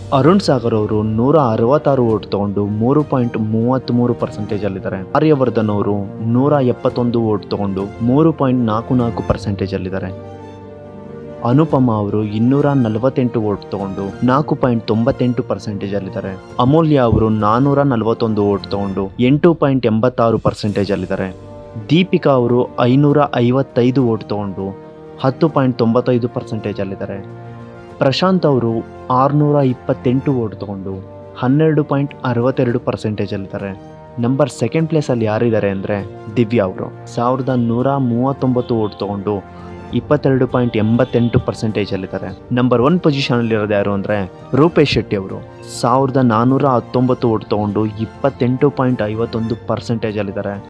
ಅರುಣ್ ಸಾಗರ್ ಅವರು ನೂರ ಅರವತ್ತಾರು ಓಟ್ ತಗೊಂಡು ಮೂರು ಪಾಯಿಂಟ್ ಮೂವತ್ತ್ಮೂರು ಪರ್ಸೆಂಟೇಜ್ ಅಲ್ಲಿದ್ದಾರೆ ಆರ್ಯವರ್ಧನ್ ಅವರು ನೂರ ಎಪ್ಪತ್ತೊಂದು ಓಟ್ ತಗೊಂಡು ಮೂರು ಪಾಯಿಂಟ್ ನಾಲ್ಕು ನಾಲ್ಕು ಪರ್ಸೆಂಟೇಜ್ ಅಲ್ಲಿದ್ದಾರೆ ಅನುಪಮ ಅವರು ಇನ್ನೂರ ನಲವತ್ತೆಂಟು ಓಟ್ ತಗೊಂಡು ನಾಲ್ಕು ಪಾಯಿಂಟ್ ತೊಂಬತ್ತೆಂಟು ಪರ್ಸೆಂಟೇಜ್ ಅಲ್ಲಿದ್ದಾರೆ ಅಮೂಲ್ಯ ಅವರು ನಾನೂರ ನಲವತ್ತೊಂದು ಓಟ್ ತಗೊಂಡು ಎಂಟು ಪಾಯಿಂಟ್ ಎಂಬತ್ತಾರು ಪರ್ಸೆಂಟೇಜ್ ಅಲ್ಲಿದ್ದಾರೆ ದೀಪಿಕಾ ಅವರು ಐನೂರ ಐವತ್ತೈದು ಓಟ್ ತಗೊಂಡು ಹತ್ತು ಪಾಯಿಂಟ್ ತೊಂಬತ್ತೈದು ಪರ್ಸೆಂಟೇಜ್ ಅಲ್ಲಿದ್ದಾರೆ ಪ್ರಶಾಂತ್ ಅವರು ಆರುನೂರ ಇಪ್ಪತ್ತೆಂಟು ಓಟ್ ತಗೊಂಡು ಹನ್ನೆರಡು ಪಾಯಿಂಟ್ ಅರವತ್ತೆರಡು ಪರ್ಸೆಂಟೇಜ್ ಅಲ್ಲಿದ್ದಾರೆ ನಂಬರ್ ಸೆಕೆಂಡ್ ಪ್ಲೇಸಲ್ಲಿ ಯಾರಿದ್ದಾರೆ ಅಂದರೆ ದಿವ್ಯಾ ಅವರು ಸಾವಿರದ ನೂರ ಮೂವತ್ತೊಂಬತ್ತು ಓಟ್ ತಗೊಂಡು ಇಪ್ಪತ್ತೆರಡು ಪಾಯಿಂಟ್ ಎಂಬತ್ತೆಂಟು ಪರ್ಸೆಂಟೇಜಲ್ಲಿದ್ದಾರೆ ನಂಬರ್ ಒನ್ ಪೊಸಿಷನಲ್ಲಿರೋದು ಯಾರು ಅಂದರೆ ರೂಪೇಶ್ ಶೆಟ್ಟಿ ಅವರು ಸಾವಿರದ ನಾನ್ನೂರ ಹತ್ತೊಂಬತ್ತು ಓಟ್ ತಗೊಂಡು ಇಪ್ಪತ್ತೆಂಟು ಪಾಯಿಂಟ್ ಐವತ್ತೊಂದು ಪರ್ಸೆಂಟೇಜಲ್ಲಿದ್ದಾರೆ